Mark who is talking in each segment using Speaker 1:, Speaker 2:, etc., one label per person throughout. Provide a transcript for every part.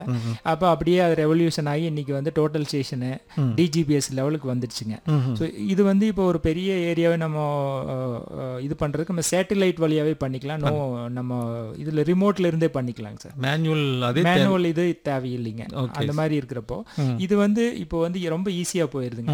Speaker 1: அப்போ அப்படியே அது ரெவல்யூஷன் ஆகி இன்னைக்கு வந்து டோட்டல் ஸ்டேஷனு டிஜிபிஎஸ் லெவலுக்கு வந்துடுச்சுங்க ஸோ இது வந்து இப்போ ஒரு பெரிய ஏரியாவை நம்ம அஹ், அஹ், இது பண்ணுறதுக்கு நம்ம சேட்டலைட் வழியாகவே பண்ணிக்கலாம் நோ நம்ம இதில் ரிமோட்ல இருந்தே பண்ணிக்கலாங்க சார்
Speaker 2: மேனுவல் அதே
Speaker 1: மேனுவல் இது தேவையில்லைங்க அந்த மாதிரி இருக்கிறப்போ இது வந்து இப்போ வந்து ரொம்ப ஈஸியாக போயிருதுங்க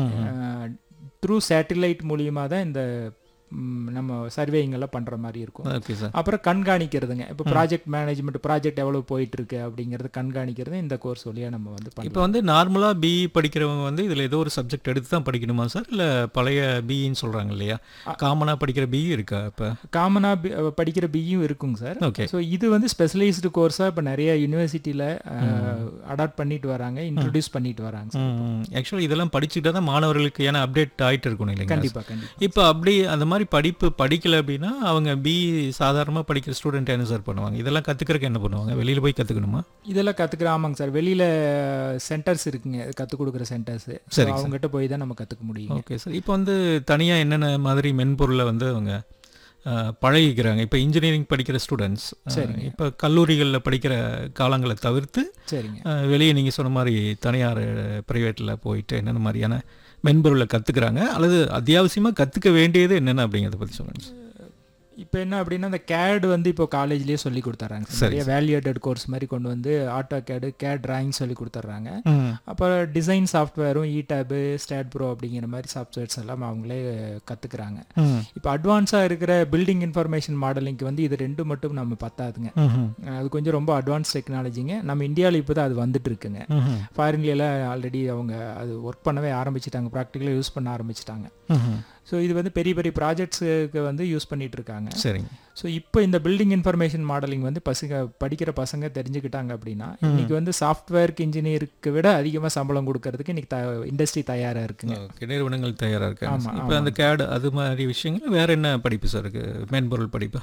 Speaker 1: த்ரூ சேட்டலைட் மூலியமா தான் இந்த ம், நம்ம சர்வேயிங் எல்லாம் பண்ற மாதிரி இருக்கும்
Speaker 2: ஓகே சார்
Speaker 1: அப்புறம் கண்காணிக்கிறதுங்க இப்போ ப்ராஜெக்ட் மேனேஜ்மெண்ட் ப்ராஜெக்ட் எவ்வளவு போயிட்டு இருக்கு அப்படிங்கறது கண்காணிக்கிறது இந்த கோர்ஸ் வழியா நம்ம வந்து பண்ணலாம்
Speaker 2: இப்போ வந்து நார்மலாக பிஇ படிக்கிறவங்க வந்து இதில் ஏதோ ஒரு சப்ஜெக்ட் எடுத்து தான் படிக்கணுமா சார் இல்லை பழைய பிஇன்னு சொல்கிறாங்க இல்லையா காமனாக படிக்கிற பிஇ இருக்கா இப்போ
Speaker 1: காமனா படிக்கிற பியும் இருக்குங்க சார்
Speaker 2: ஓகே
Speaker 1: ஸோ இது வந்து ஸ்பெஷலைஸ்டு கோர்ஸாக இப்போ நிறைய யூனிவர்சிட்டியில் அடாப்ட் பண்ணிட்டு வராங்க இன்ட்ரடியூஸ் பண்ணிட்டு வராங்க சார்
Speaker 2: ஆக்சுவலி இதெல்லாம் படிச்சுக்கிட்டா தான் மாணவர்களுக்கு ஏன்னா அப்டேட் ஆகிட்டு இருக்கணும் இல்லைங்களா
Speaker 1: கண்டிப்பா கண்டிப்பா
Speaker 2: இப்போ அப்படி அந்த மாதிரி படிப்பு படிக்கல அப்படின்னா அவங்க பிஇ சாதாரணமாக படிக்கிற ஸ்டூடெண்ட் என்ன சார் பண்ணுவாங்க இதெல்லாம் கற்றுக்கிறதுக்கு என்ன பண்ணுவாங்க வெளியில் போய் கற்றுக்கணுமா
Speaker 1: இதெல்லாம் கத்துக்கிற ஆமாங்க சார் வெளியில சென்டர்ஸ் இருக்குங்க கற்றுக் கொடுக்குற சென்டர்ஸ்
Speaker 2: சரி
Speaker 1: அவங்ககிட்ட போய் தான் நம்ம கற்றுக்க முடியும்
Speaker 2: ஓகே சார் இப்போ வந்து தனியாக என்னென்ன மாதிரி மென்பொருளை வந்து அவங்க அஹ், பழகிக்கிறாங்க இப்போ இன்ஜினியரிங் படிக்கிற ஸ்டூடெண்ட்ஸ் இப்போ கல்லூரிகளில் படிக்கிற காலங்களை தவிர்த்து
Speaker 1: சரிங்க
Speaker 2: அஹ், வெளியே நீங்கள் சொன்ன மாதிரி தனியார் ப்ரைவேட்டில் போயிட்டு என்னென்ன மாதிரியான மென்பொருளை கற்றுக்குறாங்க அல்லது அத்தியாவசியமாக கற்றுக்க வேண்டியது என்னென்ன அப்படிங்கிறத பற்றி சொல்லுங்கள் சார்
Speaker 1: இப்போ என்ன அப்படின்னா அந்த கேட் வந்து இப்போ காலேஜ்லேயே சொல்லி கொடுத்துட்றாங்க சார். நிறைய வேல்யூட்டட் கோர்ஸ் மாதிரி கொண்டு வந்து ஆட்டோ கேடு கேட் டிராயிங் சொல்லி கொடுத்துட்றாங்க அப்புறம் டிசைன் சாஃப்ட்வேரும் இ டேபு ஸ்டாட் ப்ரோ அப்படிங்கிற மாதிரி சாஃப்ட்வேர்ஸ் எல்லாம் அவங்களே கற்றுக்குறாங்க இப்போ அட்வான்ஸாக இருக்கிற பில்டிங் இன்ஃபர்மேஷன் மாடலிங்க்கு வந்து இது ரெண்டு மட்டும் நம்ம பத்தாதுங்க அது கொஞ்சம் ரொம்ப அட்வான்ஸ் டெக்னாலஜிங்க நம்ம இந்தியாவில் இப்போ தான் அது வந்துட்டு இருக்குங்க ஃபாரின்லாம் ஆல்ரெடி அவங்க அது ஒர்க் பண்ணவே ஆரம்பிச்சிட்டாங்க ப்ராக்டிக்கலாக யூஸ் பண்ண ஆரம்பிச்சிட்டாங்க ஸோ இது வந்து பெரிய பெரிய ப்ராஜெக்ட்ஸுக்கு வந்து யூஸ் பண்ணிட்டு இருக்காங்க
Speaker 2: சரிங்க
Speaker 1: ஸோ இப்போ இந்த பில்டிங் இன்ஃபர்மேஷன் மாடலிங் வந்து பசங்க படிக்கிற பசங்க தெரிஞ்சுக்கிட்டாங்க அப்படின்னா இன்னைக்கு வந்து சாஃப்ட்வேருக்கு இன்ஜினியருக்கு விட அதிகமாக சம்பளம் கொடுக்கறதுக்கு இன்னைக்கு த இண்டஸ்ட்ரி தயாராக இருக்குங்க
Speaker 2: ஓகே நிறுவனங்கள் தயாராக இருக்காங்க
Speaker 1: ஆமா,
Speaker 2: இப்போ அந்த கேட் அது மாதிரி விஷயங்கள் வேற என்ன படிப்பு சார் இருக்கு மென்பொருள் படிப்பு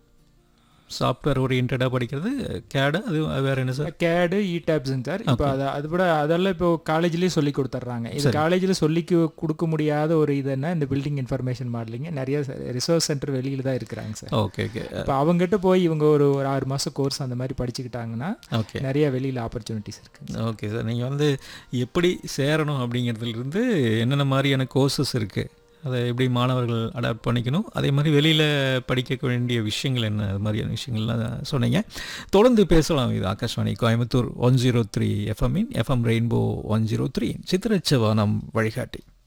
Speaker 2: சாஃப்ட்வேர் ஓரியன்டாக படிக்கிறது கேடு அது அது வேற என்ன சார்
Speaker 1: கேடு இ டேப்ஸுங்க சார் இப்போ அதை அது விட அதெல்லாம் இப்போ காலேஜ்லேயே சொல்லி கொடுத்துட்றாங்க இது காலேஜில் சொல்லி கு- கொடுக்க முடியாத ஒரு இதுன்னா இந்த பில்டிங் இன்ஃபர்மேஷன் மாடலிங் நிறைய ரிசர்ச் சென்டர் வெளியில தான் இருக்கிறாங்க சார்
Speaker 2: ஓகே ஓகே
Speaker 1: இப்போ அவங்ககிட்ட போய் இவங்க ஒரு ஒரு ஆறு மாசம் கோர்ஸ் அந்த மாதிரி படிச்சுக்கிட்டாங்கன்னா
Speaker 2: ஓகே
Speaker 1: நிறைய வெளியில ஆப்பர்ச்சுனிட்டிஸ் இருக்கு
Speaker 2: ஓகே சார் நீங்கள் வந்து எப்படி சேரணும் அப்படிங்கிறதுலேருந்து என்னென்ன மாதிரியான கோர்சஸ் இருக்குது அதை எப்படி மாணவர்கள் அடாப்ட் பண்ணிக்கணும் அதே மாதிரி வெளியில் படிக்க வேண்டிய விஷயங்கள் என்ன அது மாதிரியான விஷயங்கள்லாம் சொன்னீங்க தொடர்ந்து பேசலாம் இது Akashvani Coimbatore one zero three எஃப்எம்மின் FM rainbow one zero three சித்திரச்சவானம் வழிகாட்டி